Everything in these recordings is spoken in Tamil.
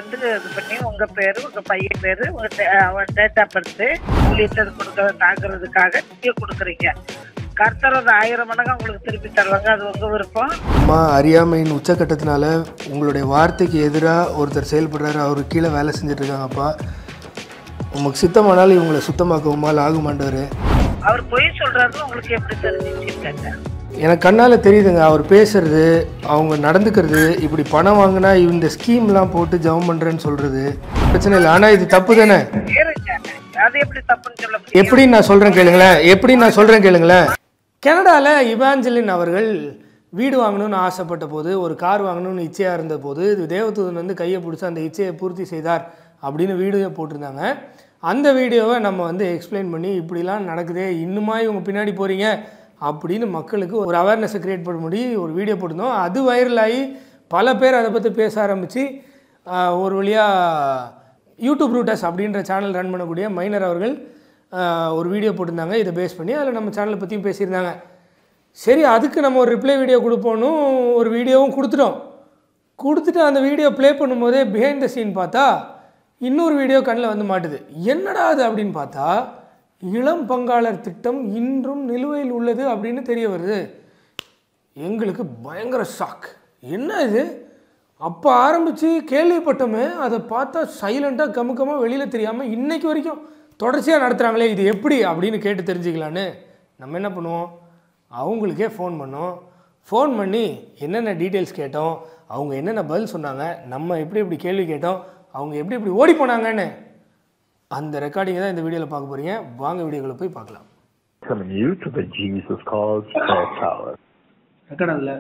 வந்து இது பண்ணி உங்க பேரு உங்க பையன் பேரு உங்க டே- அவன் டேட் ஆஃப் பர்த் ஊழியத்தை கொடுக்க தாக்குறதுக்காக நீங்க கொடுக்குறீங்க கர்த்தர் அது ஆயிரம் மடங்கு உங்களுக்கு திருப்பி தருவாங்க அது உங்க விருப்பம் அம்மா அறியாமையின் உச்சக்கட்டத்தினால உங்களுடைய வார்த்தைக்கு எதிராக ஒருத்தர் செயல்படுறாரு அவரு கீழே வேலை செஞ்சுட்டு இருக்காங்கப்பா உமக்கு சித்தமானாலும் இவங்களை சுத்தமாக்குமால் ஆகுமாண்டவர் அவர் பொய் சொல்றாருன்னு உங்களுக்கு எப்படி தெரிஞ்சிச்சு எனக்கு கண்ணால் தெரியுதுங்க அவர் பேசுறது அவங்க நடந்துக்கிறது இப்படி பணம் வாங்கினா இந்த ஸ்கீம்லாம் போட்டு ஜெபம் பண்ணுறேன்னு சொல்கிறது பிரச்சனை இல்லை ஆனால் இது தப்பு தானே இருங்க அது எப்படி தப்புன்னு சொல்ல முடியும் எப்படி நான் சொல்கிறேன் கேளுங்களேன் எப்படி நான் சொல்கிறேன் கேளுங்களேன் கனடாவில் இவாஞ்சலின் அவர்கள் வீடு வாங்கணும்னு ஆசைப்பட்ட போது ஒரு கார் வாங்கணும்னு இச்சையாக இருந்த போது இது தேவதூதன் வந்து கையை பிடிச்சி அந்த இச்சையை பூர்த்தி செய்தார் அப்படின்னு வீடியோ போட்டிருந்தாங்க அந்த வீடியோவை நம்ம வந்து எக்ஸ்பிளைன் பண்ணி இப்படிலாம் நடக்குதே இன்னுமா இவங்க பின்னாடி போகிறீங்க அப்படின்னு மக்களுக்கு ஒரு அவேர்னஸை க்ரியேட் பண்ண முடி ஒரு வீடியோ போட்டிருந்தோம் அது வைரல் ஆகி பல பேர் அதை பற்றி பேச ஆரம்பித்து ஒரு வழியாக யூடியூப் ரூட்டர்ஸ் அப்படின்ற சேனல் ரன் பண்ணக்கூடிய மைனர் அவர்கள் ஆஹ், ஒரு வீடியோ போட்டிருந்தாங்க இதை பேஸ் பண்ணி அதில் நம்ம சேனலை பற்றியும் பேசியிருந்தாங்க சரி அதுக்கு நம்ம ஒரு ரிப்ளை வீடியோ கொடுப்போன்னு ஒரு வீடியோவும் கொடுத்துட்டோம் கொடுத்துட்டு அந்த வீடியோ ப்ளே பண்ணும்போதே பிஹைண்ட் த சீன் பார்த்தா இன்னொரு வீடியோ கண்ணில் வந்து மாட்டுது என்னடா அது அப்படின்னு பார்த்தா இளம் பங்காளர் திட்டம் இன்றும் நிலுவையில் உள்ளது அப்படின்னு தெரிய வருது எங்களுக்கு பயங்கர ஷாக் என்ன இது அப்போ ஆரம்பித்து கேள்விப்பட்டோமே அதை பார்த்தா சைலண்ட்டாக கமுக்கமாக வெளியில் தெரியாமல் இன்னைக்கு வரைக்கும் தொடர்ச்சியாக நடத்துகிறாங்களே இது எப்படி அப்படின்னு கேட்டு தெரிஞ்சுக்கலான்னு நம்ம என்ன பண்ணுவோம் அவங்களுக்கே ஃபோன் பண்ணோம் ஃபோன் பண்ணி என்னென்ன டீட்டெயில்ஸ் கேட்டோம் அவங்க என்னென்ன பதில் சொன்னாங்க நம்ம எப்படி எப்படி கேள்வி கேட்டோம் அவங்க எப்படி எப்படி ஓடி போனாங்கன்னு அந்த ரெக்கார்டிங்கை தான் இந்த வீடியோவில் பார்க்க போகிறீங்க வாங்க வீடியோக்குள்ள போய் பார்க்கலாம் Welcoming you to the Jesus Calls Prayer Tower. Record அதில்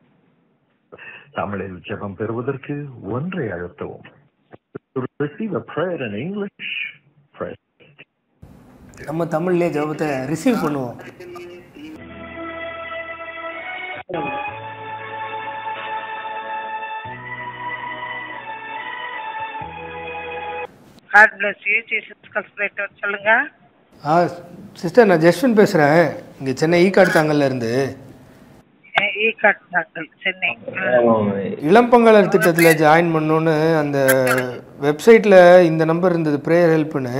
தமிழில் ஜெபம் பெறுவதற்கு ஒன்றை அழுத்தவும் To receive a prayer in English, press நம்ம தமிழ்லேயே ஜெபத்தை ரிசீவ் பண்ணுவோம் God bless you Jesus calls prayer சொல்லுங்க ஆ சிஸ்டர் நான் ஜஸ்வின் பேசுகிறேன் இங்கே சென்னை ஈக்காடு தாங்கல்ல இருந்து இ காட் தாக்கல் சென்னை இளம்பங்காளர் திட்டத்தில் ஜாயின் பண்ணணுன்னு அந்த வெப்சைட்டில் இந்த நம்பர் இருந்தது ப்ரேயர் ஹெல்ப்னு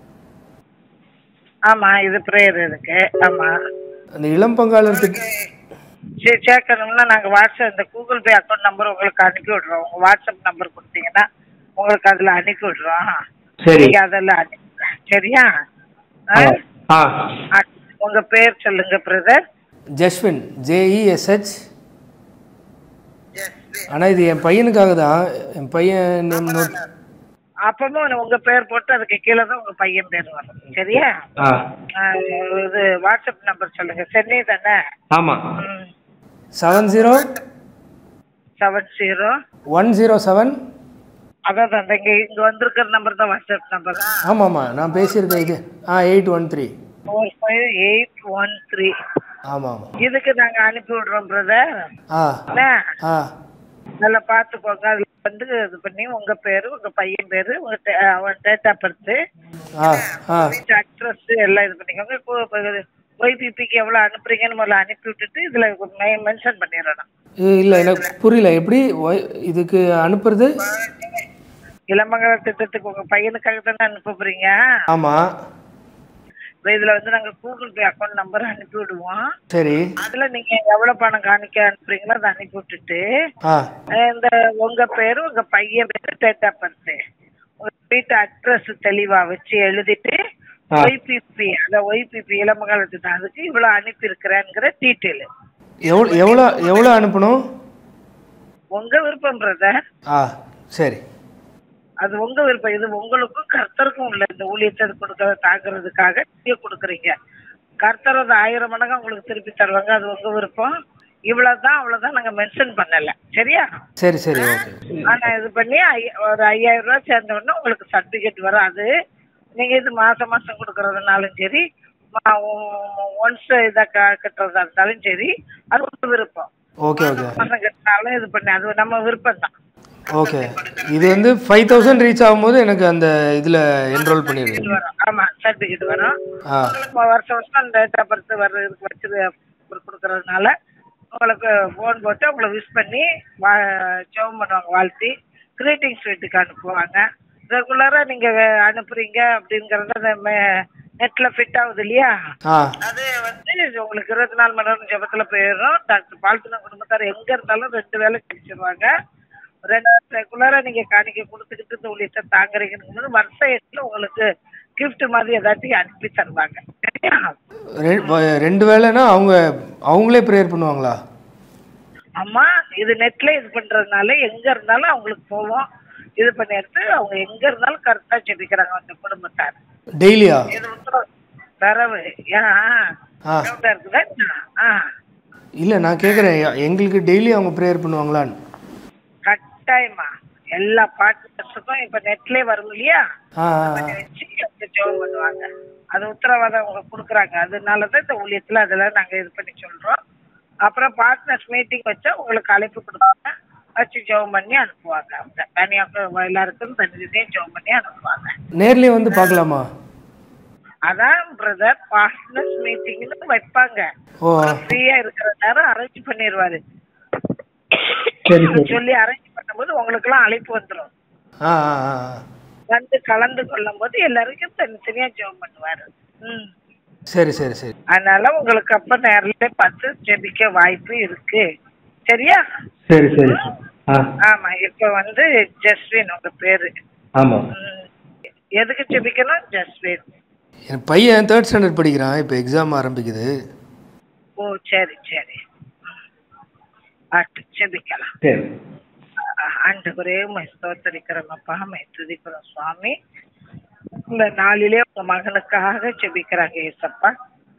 ஆமா இது பிரேயர் இருக்கு ஆமா அந்த இளம்பங்காளர் திட்ட சரி சேர்க்கணும்னா நாங்க வாட்ஸ்அப் இந்த கூகுள் பே அக்கௌண்ட் நம்பர் உங்களுக்கு அனுப்பி விடுறோம் உங்க வாட்ஸ்அப் நம்பர் கொடுத்தீங்கன்னா உங்களுக்கு அதுல அனுப்பி விடுறோம் சரி. நீங்க அதெல்லாம் அனுப்பி சரியா ஆ? ஆ ஆ, உங்க பேர் சொல்லுங்க பிரதர் ஜஸ்வின் ஜேஇஎஸ்ஹெச் ஆனால் இது என் பையனுக்காக தான் என் பையன் நேம் நோட் அப்பவும் உங்க பேர் போட்டு அதுக்கு கீழே தான் உங்க பையன் பேர் வரும் சரியா ஆ ஆ, இது வாட்ஸ்அப் நம்பர் சொல்லுங்க சென்னை தானே ஆமாம் seven zero seven zero one zero seven அதான் அந்த இங்க இங்க வந்திருக்கிற நம்பர் தான் வாட்ஸ்அப் நம்பர் ஆமாம் ஆமாம் நான் பேசியிருக்கேன் இது ஆ eight one three four five eight one three ஆமாம் ஆமாம் இதுக்கு நாங்க அனுப்பி விடுறோம் பிரதர் ஆ என்ன ஆ நல்லா பார்த்துக்கோங்க அதுல வந்து இது பண்ணி உங்க பேரு உங்க பையன் பேரு உங்க டே- அவன் டேட் ஆஃப் பர்த் ஆ ஆ வீட்டு அட்ரஸ் எல்லாம் இது பண்ணிக்கோங்க இப்போ ஒய்பிபிக்கு எவ்வளவு அனுப்புறீங்கன்னு முதல்ல அனுப்பி விட்டுட்டு இதுல மென்ஷன் பண்ணிடணும் இல்லை எனக்கு புரியல எப்படி ஒய்- இதுக்கு அனுப்புறது இளமங்கல திட்டத்துக்கு உங்க பையனுக்காக தானே அனுப்ப போறீங்க ஆமாம் இப்ப இதுல வந்து நாங்க கூகுள் பே அக்கௌண்ட் நம்பர் அனுப்பி விடுவோம் சரி அதுல நீங்க எவ்வளவு பணம் காணிக்க அனுப்புறீங்களோ அதை அனுப்பி விட்டுட்டு ஆ இந்த உங்க பேரு உங்க பையன் பேரு டேட் ஆஃப் பர்த் உங்க வீட்டு அட்ரஸ் தெளிவா வச்சு எழுதிட்டு ஆ. ஒய்பிபி அந்த ஒய்பிபி இளமகாலத்து அதுக்கு இவ்வளவு அனுப்பி இருக்கிறேங்கிற டீட்டெயில் எவ்வளோ எவ்வளோ எவ்வளோ அனுப்பணும் உங்க விருப்பம் பிரதர் ஆ சரி அது உங்க விருப்பம் இது உங்களுக்கும் கர்த்தருக்கும் உள்ள இந்த ஊழியத்தை கொடுக்க தாக்குறதுக்காக நீங்க கொடுக்குறீங்க கர்த்தர் அது ஆயிரம் மடங்கு உங்களுக்கு திருப்பி தருவாங்க அது உங்க விருப்பம் இவ்வளவுதான் அவ்வளவுதான் நாங்க மென்ஷன் பண்ணல சரியா சரி சரி ஓகே ஆனா இது பண்ணி ஐ- ஒரு ஐயாயிரம் ரூபாய் சேர்ந்த உடனே உங்களுக்கு சர்டிபிகேட் வரும் அது நீங்க இது மாசம் மாசம் கொடுக்கறதுனாலும் சரி ஒன்ஸ் இதை க- கட்டுறதா இருந்தாலும் சரி அது உங்க விருப்பம் ஓகே ஓகே மாசம் கட்டினாலும் இது பண்ணி அது நம்ம விருப்பம் தான் ஓகே இது வந்து ஃபைவ் தௌசண்ட் ரீச் ஆகும்போது எனக்கு அந்த இதில் என்ரோல் பண்ணிடுங்க வரும் ஆமா சர்டிபிகேட் வரும் ஆ உங்களுக்கு வருஷம் வருஷம் அந்த டேட் ஆஃப் பர்த் வர்ற இதுக்கு வச்சு கொடுக்கறதுனால உங்களுக்கு ஃபோன் போட்டு உங்களை விஷ் பண்ணி வா ஜெபம் பண்ணுவாங்க வாழ்த்தி கிரீட்டிங்ஸ் வீட்டுக்கு அனுப்புவாங்க ரெகுலரா நீங்க அனுப்புறீங்க அப்படிங்கறத நெட்ல ஃபிட் ஆகுது இல்லையா ஆ அது வந்து உங்களுக்கு இருபத்தி நாலு மணி நேரம் ஜெபத்துல போயிடும் டாக்டர் பால்த்தின குடும்பத்தார் எங்க இருந்தாலும் ரெண்டு வேலை கிடைச்சிருவாங்க ரெண்டு ரெகுலரா நீங்க காணிக்கை கொடுத்துக்கிட்டு இந்த ஊழியத்தை தாங்குறீங்கன்னு வருஷ எட்டுல உங்களுக்கு gift மாதிரி ஏதாச்சும் அனுப்பி தருவாங்க சரியா ரெ- வ- ரெண்டு வேளைனா அவங்க அவங்களே ப்ரேயர் பண்ணுவாங்களா அம்மா இது நெட்ல இது பண்றதுனால எங்க இருந்தாலும் அவங்களுக்கு போவோம் இது பண்ணி எடுத்து அவங்க எங்க இருந்தாலும் கரெக்டா ஜெபிக்கிறாங்க அந்த குடும்பத்தார் டெய்லியா இது உத்தரவு தரவு ஏன் ஆ டவுட்டா இருக்குதா ஆ இல்லை நான் கேட்குறேன் எங்களுக்கு டெய்லி அவங்க ப்ரேயர் பண்ணுவாங்களான்னு கட்டாயமா எல்லா பார்ட்னர்ஸுக்கும் இப்ப நெட்லயே வரும் இல்லையா ஆ ஆ, அதை வச்சு வந்து ஜெபம் பண்ணுவாங்க அது உத்தரவாதம் அவங்க கொடுக்குறாங்க அதனாலதான் இந்த ஊழியத்துல அதெல்லாம் நாங்க இது பண்ணி சொல்றோம் அப்புறம் பார்ட்னர்ஸ் மீட்டிங் வச்சா உங்களுக்கு அழைப்பு கொடுப்பாங்க வச்சு ஜெபம் பண்ணி அனுப்புவாங்க அவங்க தனியாக எல்லாருக்கும் தனித்தனியே ஜெபம் பண்ணி அனுப்புவாங்க நேர்லேயே வந்து பார்க்கலாமா அதான் பிரதர் பார்ட்னர்ஸ் மீட்டிங்னு வைப்பாங்க ஓ ஃப்ரீயா இருக்கிற நேரம் அரேஞ்ச் பண்ணிடுவாரு சரி சரி சொல்லி அரேஞ்ச் பண்ணும்போது உங்களுக்கு எல்லாம் அழைப்பு வந்துரும் ஆ ஆ ஆ ஆ. வந்து கலந்து கொள்ளும் போது எல்லாருக்கும் தனித்தனியா ஜெபம் பண்ணுவாரு ம் சரி சரி சரி அதனால உங்களுக்கு அப்ப நேர்ல பார்த்து ஜெபிக்க வாய்ப்பு இருக்கு சரியா சரி சரி ஆ ஆமா இப்ப வந்து ஜஸ்வின் உங்க பேரு ஆமாம் ம். எதுக்கு ஜெபிக்கணும் ஜஸ்வின் என் பையன் தேர்ட் ஸ்டாண்டர்ட் படிக்கிறான் இப்போ எக்ஸாம் ஆரம்பிக்குது ஓ சரி சரி ஆட்டு ஜெபிக்கலாம் சரி ஆண்டவரே உமை ஸ்தோத்தரிக்கிறோம் அப்பா உமை துதிக்கிறோம் சுவாமி இந்த நாளிலே உங்க மகனுக்காக ஜெபிக்கிறாங்க ஏசப்பா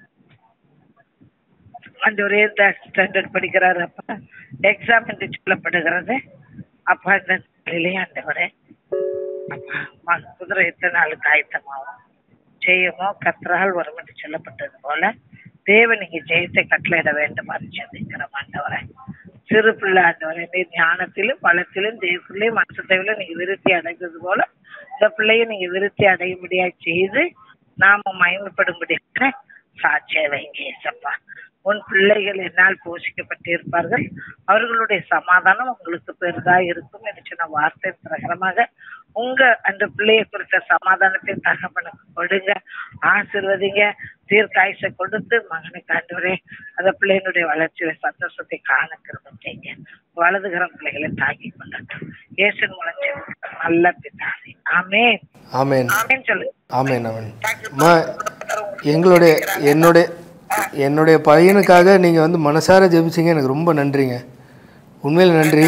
ஆண்டவரே ஸ்டாண்டர்ட் படிக்கிறாரு அப்பா எக்ஸாம் என்று சொல்லப்படுகிறது அப்பா இந்த நாளிலே ஆண்டவரே அப்பா மகன் குதிரை எத்தனை நாளுக்கு ஆயத்தமாகும் ஜெயமோ கத்தரால் வரும் என்று சொல்லப்பட்டது போல தேவன் நீங்க ஜெயத்தை கட்டளையிட வேண்டுமாறு சிந்திக்கிறோம் ஆண்டவரே சிறு பிள்ளை ஆண்டவரே நீ ஞானத்திலும் பலத்திலும் தேவத்திலும் மனசத்தைவிலும் நீங்க விருத்தி அடைந்தது போல இந்த பிள்ளையை நீங்க விருத்தி அடையும்படியா செய்து நாம மயமப்படும்படியாக சாட்சிய வைங்க ஏசப்பா உன் பிள்ளைகள் என்னால் போஷிக்கப்பட்டிருப்பார்கள் அவர்களுடைய சமாதானம் உங்களுக்கு பெரிதா இருக்கும் என்று சொன்ன வார்த்தை பிரகாரமாக உங்க அந்த பிள்ளையை குறித்த சமாதானத்தை தகவனுக்கு கொடுங்க ஆசிர்வதிங்க தீர்க்காயசை கொடுத்து மகனுக்கு ஆண்டவரே அந்த பிள்ளையினுடைய வளர்ச்சியில சந்தோஷத்தை காண கிருபைங்க வலதுகரம் பிள்ளைகளை தாங்கி கொள்ளட்டும் இயேசன் மூலம் ஜெபிக்கிறோம். நல்ல பிதாவே ஆமென் ஆமேன் ஆமென் சொல்லு ஆமேன் ஆமேன் அம்மா எங்களுடைய என்னுடைய என்னுடைய பையனுக்காக நீங்கள் வந்து மனசார ஜெபிச்சீங்க எனக்கு ரொம்ப நன்றிங்க உண்மையில் நன்றி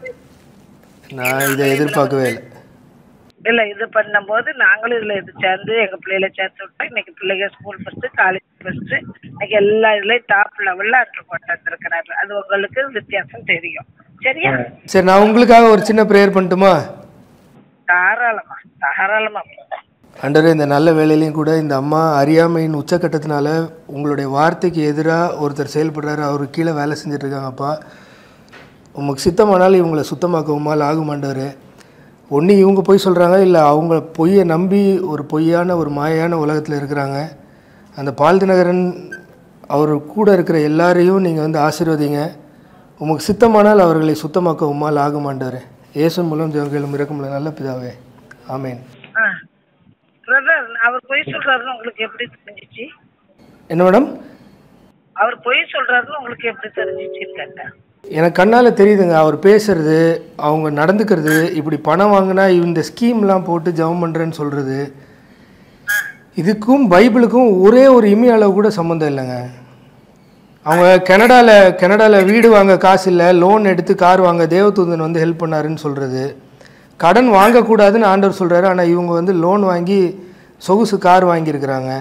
நான் இதை எதிர்பார்க்கவே இல்லை இல்ல இது பண்ணும்போது நாங்களும் இதுல இது சேர்ந்து எங்க பிள்ளைகளை சேர்த்து விட்டோம் இன்னைக்கு பிள்ளைங்க ஸ்கூல் ஃபர்ஸ்ட் காலேஜ் ஃபர்ஸ்ட் இன்னைக்கு எல்லா இதுலயும் டாப் லெவல்ல அன்று கொண்டு வந்திருக்கிறாரு அது உங்களுக்கு வித்தியாசம் தெரியும் சரியா சரி நான் உங்களுக்காக ஒரு சின்ன ப்ரேயர் பண்ணட்டுமா தாராளமா தாராளமா அண்டர் இந்த நல்ல வேலையிலையும் கூட இந்த அம்மா அறியாமையின் உச்சக்கட்டத்தினால உங்களுடைய வார்த்தைக்கு எதிராக ஒருத்தர் செயல்படுறாரு அவர் கீழே வேலை செஞ்சுட்டு இருக்காங்கப்பா உமக்கு சித்தமானாலும் இவங்களை சுத்தமாக்கவுமால் ஆகுமாண்டவர் ஒன்று இவங்க பொய் சொல்கிறாங்க இல்லை அவங்க பொய்யை நம்பி ஒரு பொய்யான ஒரு மாயான உலகத்தில் இருக்கிறாங்க அந்த பால் தினகரன் அவர் கூட இருக்கிற எல்லாரையும் நீங்கள் வந்து ஆசீர்வதிங்க உமக்கு சித்தமானால் அவர்களை சுத்தமாக்க உம்மால் ஆகுமாண்டவர் இயேசு மூலம் ஜெவங்களும் இறக்கும் நல்ல பிதாவே ஆமேன் பிரதர் அவர் பொய் சொல்றாருன்னு உங்களுக்கு எப்படி தெரிஞ்சிச்சு என்ன மேடம் அவர் பொய் சொல்றாருன்னு உங்களுக்கு எப்படி தெரிஞ்சிச்சுன்னு கேட்டேன் எனக்கு கண்ணால் தெரியுதுங்க அவர் பேசுறது அவங்க நடந்துக்கிறது இப்படி பணம் வாங்கினா இந்த ஸ்கீம்லாம் போட்டு ஜெபம் பண்ணுறேன்னு சொல்கிறது இதுக்கும் பைபிளுக்கும் ஒரே ஒரு இமி அளவு கூட சம்மந்தம் இல்லைங்க அவங்க கனடாவில் கனடாவில் வீடு வாங்க காசு இல்லை லோன் எடுத்து கார் வாங்க தேவதூதன் வந்து ஹெல்ப் பண்ணாருன்னு சொல்கிறது கடன் வாங்கக்கூடாதுன்னு ஆண்டவர் சொல்கிறாரு ஆனால் இவங்க வந்து லோன் வாங்கி சொகுசு கார் வாங்கியிருக்கிறாங்க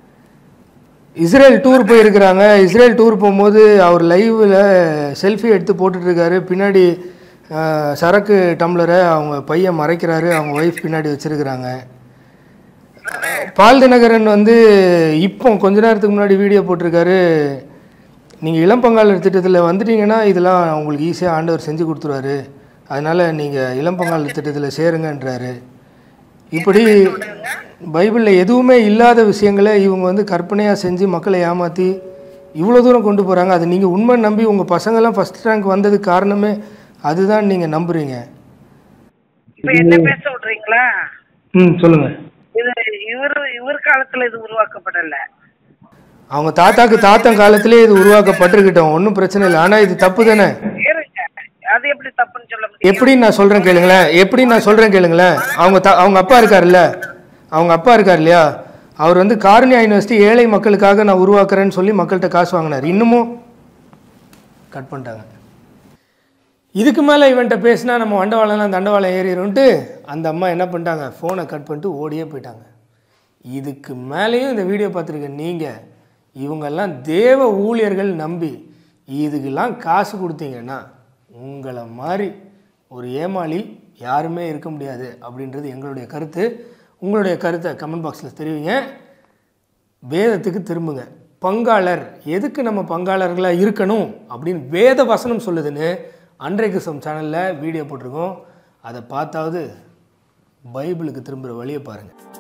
இஸ்ரேல் டூர் போயிருக்கிறாங்க இஸ்ரேல் டூர் போகும்போது அவர் லைவில் செல்ஃபி எடுத்து போட்டுட்டு இருக்காரு பின்னாடி அஹ், சரக்கு டம்ளரை அவங்க பையன் மறைக்கிறாரு அவங்க ஒய்ஃப் பின்னாடி வச்சிருக்கிறாங்க பால் தினகரன் வந்து இப்போ கொஞ்ச நேரத்துக்கு முன்னாடி வீடியோ போட்டிருக்காரு நீங்கள் இளம்பங்காளர் திட்டத்தில் வந்துட்டீங்கன்னா இதெல்லாம் உங்களுக்கு ஈஸியாக ஆண்டவர் செஞ்சு கொடுத்துருவாரு அதனால் நீங்கள் இளம்பங்காளர் திட்டத்தில் சேருங்கன்றாரு இப்படி பைபிளில் எதுவுமே இல்லாத விஷயங்களை இவங்க வந்து கற்பனையாக செஞ்சு மக்களை ஏமாற்றி இவ்வளோ தூரம் கொண்டு போகிறாங்க அதை நீங்கள் உண்மை நம்பி உங்கள் பசங்கள்லாம் ஃபஸ்ட் ரேங்க் வந்ததுக்கு காரணமே அதுதான் நீங்கள் நம்புறீங்க இப்ப என்ன பேச விடுறீங்களா ம் சொல்லுங்க இது இவரு இவர் காலத்துல இது உருவாக்கப்படல அவங்க தாத்தாக்கு தாத்தன் காலத்திலே இது உருவாக்கப்பட்டிருக்கட்டும் ஒன்றும் பிரச்சனை இல்லை ஆனால் இது தப்பு தானே இருங்க அது எப்படி தப்புன்னு சொல்ல முடியும் எப்படி நான் சொல்கிறேன் கேளுங்களேன் எப்படி நான் சொல்கிறேன் கேளுங்களேன் அவங்க த அவங்க அப்பா இருக்கார்ல அவங்க அப்பா இருக்கார் இல்லையா அவர் வந்து கார்னியா யூனிவர்சிட்டி ஏழை மக்களுக்காக நான் உருவாக்குறேன்னு சொல்லி மக்கள்கிட்ட காசு வாங்கினார் இன்னமும் கட் பண்ணிட்டாங்க இதுக்கு மேலே இவன்கிட்ட பேசினா நம்ம வண்டவாளம்லாம் தண்டவாளம் ஏறிடும்ட்டு அந்த அம்மா என்ன பண்ணிட்டாங்க ஃபோனை கட் பண்ணிட்டு ஓடியே போயிட்டாங்க இதுக்கு மேலேயும் இந்த வீடியோ பார்த்துருக்க நீங்கள் இவங்கெல்லாம் தேவ ஊழியர்கள் நம்பி இதுக்கெல்லாம் காசு கொடுத்தீங்கன்னா உங்களை மாதிரி ஒரு ஏமாளி யாருமே இருக்க முடியாது அப்படின்றது எங்களுடைய கருத்து உங்களுடைய கருத்தை கமெண்ட் பாக்ஸில் தெரிவிங்க வேதத்துக்கு திரும்புங்க பங்காளர் எதுக்கு நம்ம பங்காளர்களாக இருக்கணும் அப்படின்னு வேத வசனம் சொல்லுதுன்னு அன்றைக்கு சம் சேனலில் வீடியோ போட்டிருக்கோம் அதை பார்த்தாவது பைபிளுக்கு திரும்புகிற வழியை பாருங்கள்